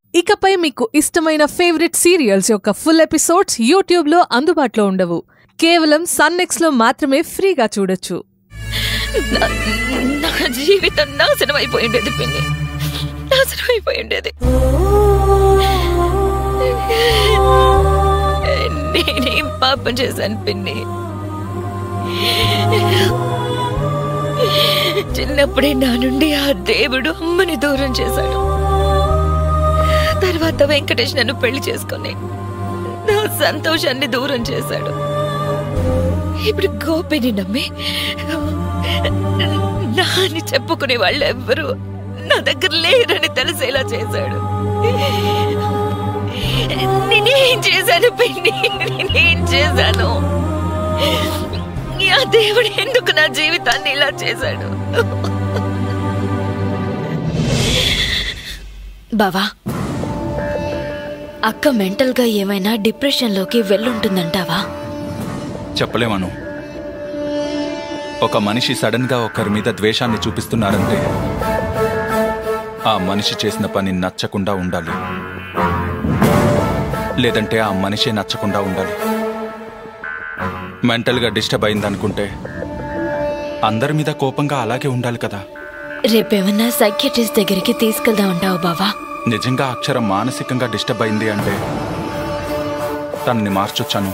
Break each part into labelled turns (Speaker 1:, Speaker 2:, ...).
Speaker 1: ఇకపై మీకు ఇష్టమైన ఫేవరెట్ సీరియల్స్ యొక్క ఫుల్ ఎపిసోడ్స్ యూట్యూబ్లో అందుబాటులో ఉండవు కేవలం సన్నెక్స్లో మాత్రమే ఫ్రీగా చూడొచ్చు
Speaker 2: నా- నా జీవితం నాశనం అయిపోయి ఉండేది పిన్ని నాశనం అయిపోయి ఉండేది నేనేం పాపం చేశాను పిన్ని చిన్నప్పుడే నా నుండి ఆ దేవుడు అమ్మని దూరం చేశాడు తర్వాత వెంకటేష్ నన్ను పెళ్లి చేసుకుని నా సంతోషాన్ని దూరం చేశాడు ఇప్పుడు గోపిని నమ్మి నా అని చెప్పుకునే వాళ్ళు ఎవ్వరు నా దగ్గర లేరని తెలిసేలా చేశాడు నేనేం చేశాను పిన్ని నేనేం చేశాను ఆ దేవుడు ఎందుకు నా జీవితాన్ని ఇలా చేశాడు
Speaker 3: బావా అక్క మెంటల్ గా ఏమైనా డిప్రెషన్ లోకి వెళ్ళుంటుందంటావా
Speaker 4: చెప్పలేమను ఒక మనిషి సడన్ గా ఒకరి మీద ద్వేషాన్ని చూపిస్తున్నారంటే ఆ మనిషి చేసిన పని నచ్చకుండా ఉండాలి లేదంటే ఆ మనిషి నచ్చకుండా ఉండాలి మెంటల్గా డిస్టర్బ్ అయిందనుకుంటే అందరి మీద కోపంగా అలాగే ఉండాలి కదా
Speaker 3: రేపేమన్నా సైకియాట్రిస్ట్ దగ్గరికి తీసుకెళ్దాం అంటావు బావా
Speaker 4: నిజంగా అక్షరం మానసికంగా డిస్టర్బ్ అయింది అంటే తనని మార్చొచ్చాను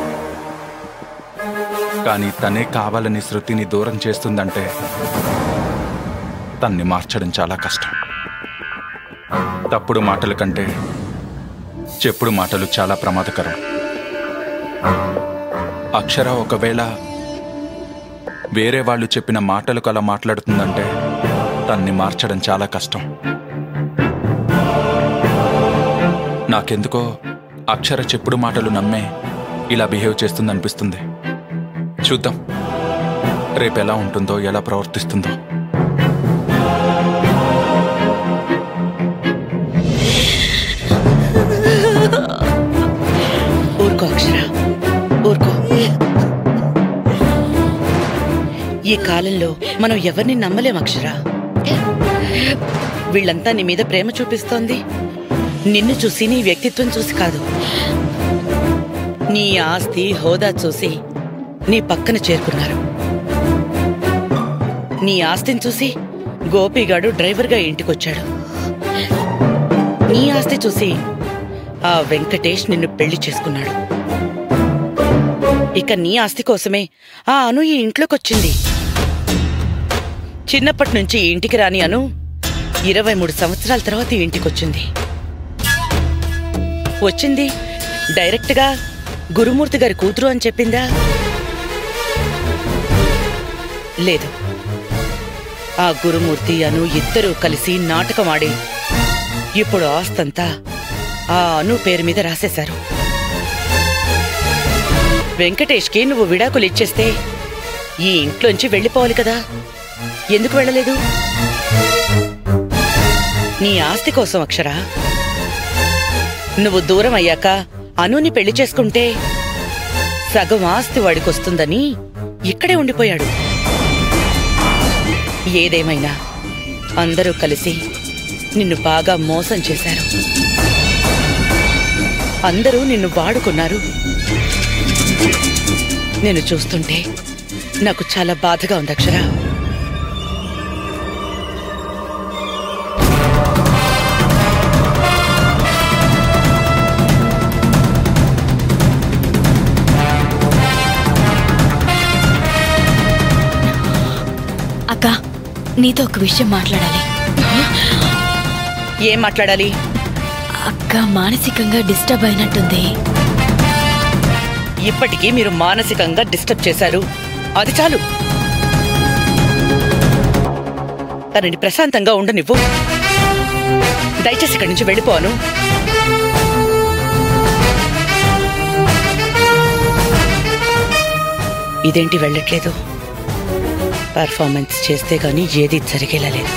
Speaker 4: కానీ తనే కావాలని శృతిని దూరం చేస్తుందంటే తన్ని మార్చడం చాలా కష్టం తప్పుడు మాటల కంటే చెప్పుడు మాటలు చాలా ప్రమాదకరం అక్షర ఒకవేళ వేరే వాళ్ళు చెప్పిన మాటలకు అలా మాట్లాడుతుందంటే తన్ని మార్చడం చాలా కష్టం నాకెందుకో అక్షర చెప్పుడు మాటలు నమ్మే ఇలా బిహేవ్ చేస్తుందనిపిస్తుంది చూద్దాం రేపు ఎలా ఉంటుందో ఎలా ప్రవర్తిస్తుందో
Speaker 5: ఊరుకో అక్షర ఊరుకో ఈ కాలంలో మనం ఎవరిని నమ్మలేం అక్షర వీళ్ళంతా నీ మీద ప్రేమ చూపిస్తోంది నిన్ను చూసి నీ వ్యక్తిత్వం చూసి కాదు నీ ఆస్తి హోదా చూసి నీ పక్కన చేరుకున్నారు నీ ఆస్తిని చూసి గోపిగాడు డ్రైవర్గా ఇంటికొచ్చాడు నీ ఆస్తి చూసి ఆ వెంకటేష్ నిన్ను పెళ్లి చేసుకున్నాడు ఇక నీ ఆస్తి కోసమే ఆ అను ఈ ఇంట్లోకొచ్చింది చిన్నప్పటి నుంచి ఈ ఇంటికి రాని అను ఇరవై మూడు సంవత్సరాల తర్వాత ఈ ఇంటికొచ్చింది వచ్చింది డైరెక్ట్గా గురుమూర్తి గారి కూతురు అని చెప్పిందా లేదు ఆ గురుమూర్తి అను ఇద్దరూ కలిసి నాటకం ఆడి ఇప్పుడు ఆస్తంతా ఆ అను పేరు మీద రాసేశారు వెంకటేష్కి నువ్వు విడాకులు ఇచ్చేస్తే ఈ ఇంట్లోంచి వెళ్ళిపోవాలి కదా ఎందుకు వెళ్ళలేదు నీ ఆస్తి కోసం అక్షరా నువ్వు దూరం అయ్యాక అనుని పెళ్లి చేసుకుంటే సగం ఆస్తి వాడికొస్తుందని ఇక్కడే ఉండిపోయాడు ఏదేమైనా అందరూ కలిసి నిన్ను బాగా మోసం చేశారు అందరూ నిన్ను వాడుకున్నారు నేను చూస్తుంటే నాకు చాలా బాధగా ఉంది అక్షరా
Speaker 3: అక్క నీతో ఒక విషయం మాట్లాడాలి
Speaker 5: ఏం మాట్లాడాలి
Speaker 3: అక్క మానసికంగా డిస్టర్బ్ అయినట్టుంది
Speaker 5: ఇప్పటికీ మీరు మానసికంగా డిస్టర్బ్ చేశారు అది చాలు తనని ప్రశాంతంగా ఉండనివ్వు దయచేసి ఇక్కడి నుంచి వెళ్ళిపోను ఇదేంటి వెళ్ళట్లేదు పర్ఫార్మెన్స్ చేస్తే గాని ఏది జరిగేలా లేదు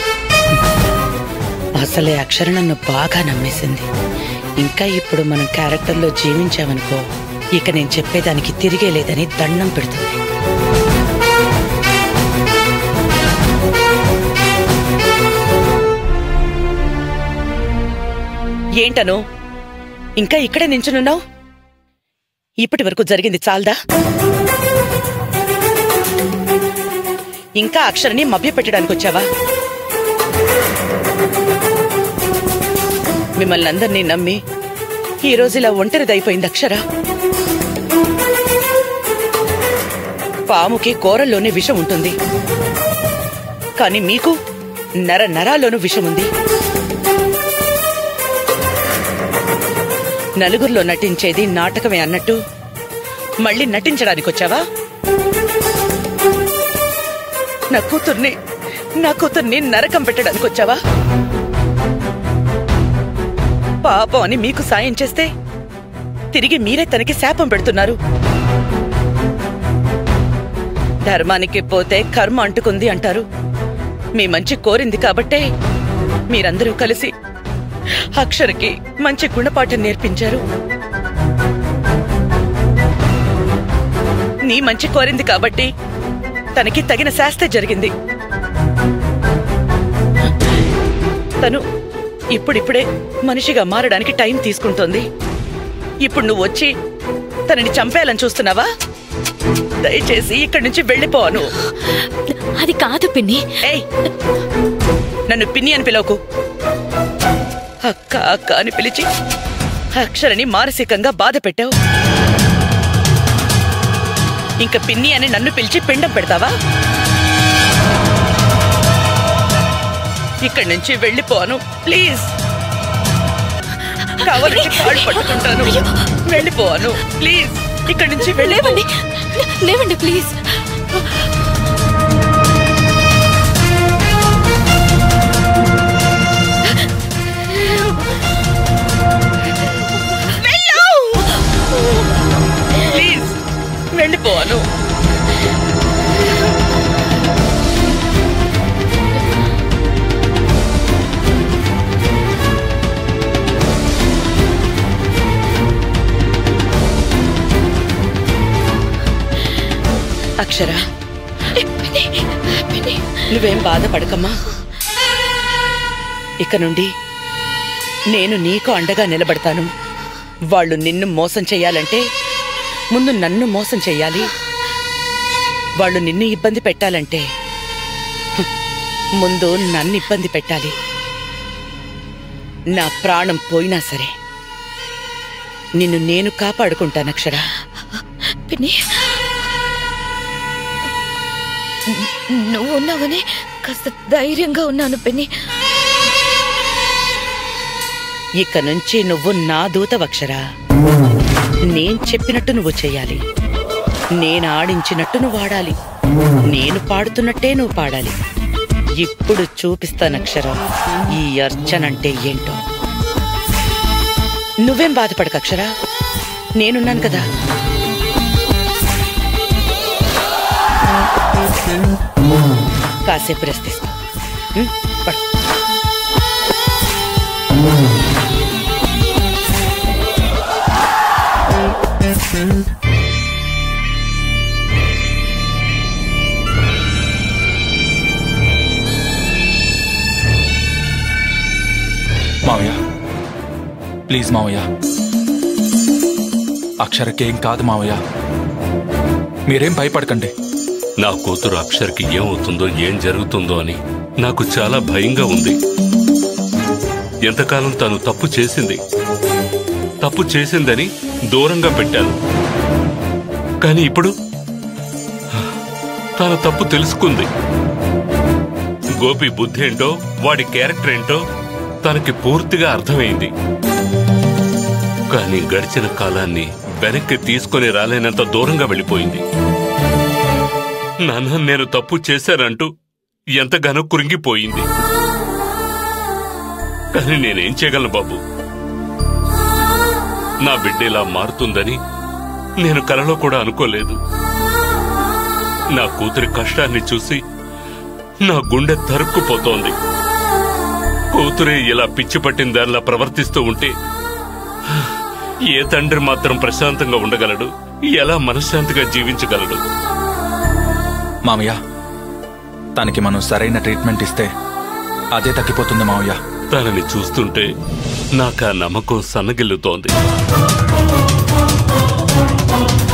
Speaker 5: అసలే అక్షర నన్ను బాగా నమ్మేసింది ఇంకా ఇప్పుడు మనం క్యారెక్టర్లో జీవించామనుకో ఇక నేను చెప్పేదానికి తిరిగే లేదని దండం పెడుతుంది ఏంటను ఇంకా ఇక్కడే నించునున్నావు ఇప్పటి వరకు జరిగింది చాలదా ఇంకా అక్షరని మభ్యపెట్టడానికి వచ్చావా మిమ్మల్ని అందరినీ నమ్మి ఈ రోజు ఇలా ఒంటరిదైపోయింది అక్షర పాముకి కూరల్లోనే విషం ఉంటుంది కానీ మీకు నర నరాల్లోనూ విషం ఉంది నలుగురిలో నటించేది నాటకమే అన్నట్టు మళ్ళీ నటించడానికి వచ్చావా నా కూతుర్ని నా కూతుర్ని నరకం పెట్టడానికి వచ్చావా పాపం అని మీకు సాయం చేస్తే తిరిగి మీరే తనకి శాపం పెడుతున్నారు ధర్మానికి పోతే కర్మ అంటుకుంది అంటారు మీ మంచి కోరింది కాబట్టే మీరందరూ కలిసి అక్షరకి మంచి గుణపాఠం నేర్పించారు నీ మంచి కోరింది కాబట్టి తనకి తగిన శాస్త్ర జరిగింది తను ఇప్పుడిప్పుడే మనిషిగా మారడానికి టైం తీసుకుంటోంది ఇప్పుడు నువ్వు వచ్చి తనని చంపేయాలని చూస్తున్నావా దయచేసి ఇక్కడి నుంచి వెళ్ళిపోను
Speaker 3: అది కాదు పిన్ని
Speaker 5: ఏయ్ నన్ను పిన్ని అని పిలవకు అక్క అక్క అని పిలిచి అక్షరని మానసికంగా బాధ పెట్టావు ఇంకా పిన్ని అని నన్ను పిలిచి పిండం పెడతావా ఇక్కడి నుంచి వెళ్ళిపోను ప్లీజ్ కావాలంటే కాళ్ళు పట్టుకుంటాను వెళ్ళిపోను ప్లీజ్ ఇక్కడి నుంచి వెళ్ళిపోండి
Speaker 3: లేవండి లేవండి ప్లీజ్
Speaker 5: ప్లీజ్ వెళ్ళిపోను అక్షర నువ్వేం బాధపడకమ్మా ఇక నుండి నేను నీకు అండగా నిలబడతాను వాళ్ళు నిన్ను మోసం చెయ్యాలంటే ముందు నన్ను మోసం చెయ్యాలి వాళ్ళు నిన్ను ఇబ్బంది పెట్టాలంటే హ్, ముందు నన్ను ఇబ్బంది పెట్టాలి నా ప్రాణం పోయినా సరే నిన్ను నేను కాపాడుకుంటాను అక్షర
Speaker 2: పిన్ని నువ్వు ఉన్నావని కాస్త ధైర్యంగా ఉన్నాను పిన్ని
Speaker 5: ఇక నుంచి నువ్వు నా దూతవక్షరా నేను చెప్పినట్టు నువ్వు చెయ్యాలి నేను ఆడించినట్టు నువ్వు ఆడాలి నేను పాడుతున్నట్టే నువ్వు పాడాలి ఇప్పుడు చూపిస్తానక్షరా ఈ అర్చనంటే ఏంటో నువ్వేం బాధపడక అక్షరా నేనున్నాను కదా కాసేపు రెస్ట్ తీసుకో ఉం? పడు
Speaker 4: మావయ్య ప్లీజ్ మావయ్య అక్షరకేం కాదు మావయ్య మీరేం భయపడకండి
Speaker 6: నా కూతురు అక్షర్కి ఏమవుతుందో ఏం జరుగుతుందో అని నాకు చాలా భయంగా ఉంది ఎంతకాలం తను తప్పు చేసింది తప్పు చేసిందని దూరంగా పెట్టాను కానీ ఇప్పుడు తన తప్పు తెలుసుకుంది గోపి బుద్ధి ఏంటో వాడి క్యారెక్టర్ ఏంటో తనకి పూర్తిగా అర్థమైంది కానీ గడిచిన కాలాన్ని వెనక్కి తీసుకొని రాలేనంత దూరంగా వెళ్ళిపోయింది నాన్న నేను తప్పు చేశానంటూ ఎంతగానో కురింగిపోయింది కానీ నేనేం చేయగలను బాబు నా బిడ్డ ఇలా మారుతుందని నేను కలలో కూడా అనుకోలేదు నా కూతురి కష్టాన్ని చూసి నా గుండె తరుక్కుపోతోంది కూతురే ఇలా పిచ్చి పట్టిన దానిలా ప్రవర్తిస్తూ ఉంటే ఏ తండ్రి మాత్రం ప్రశాంతంగా ఉండగలడు ఎలా మనశ్శాంతిగా జీవించగలడు
Speaker 4: మావయ్య తనకి మనం సరైన ట్రీట్మెంట్ ఇస్తే అదే తగ్గిపోతుంది మావయ్య
Speaker 6: మారుతానని చూస్తుంటే నాకు ఆ నమ్మకం సన్నగిల్లుతోంది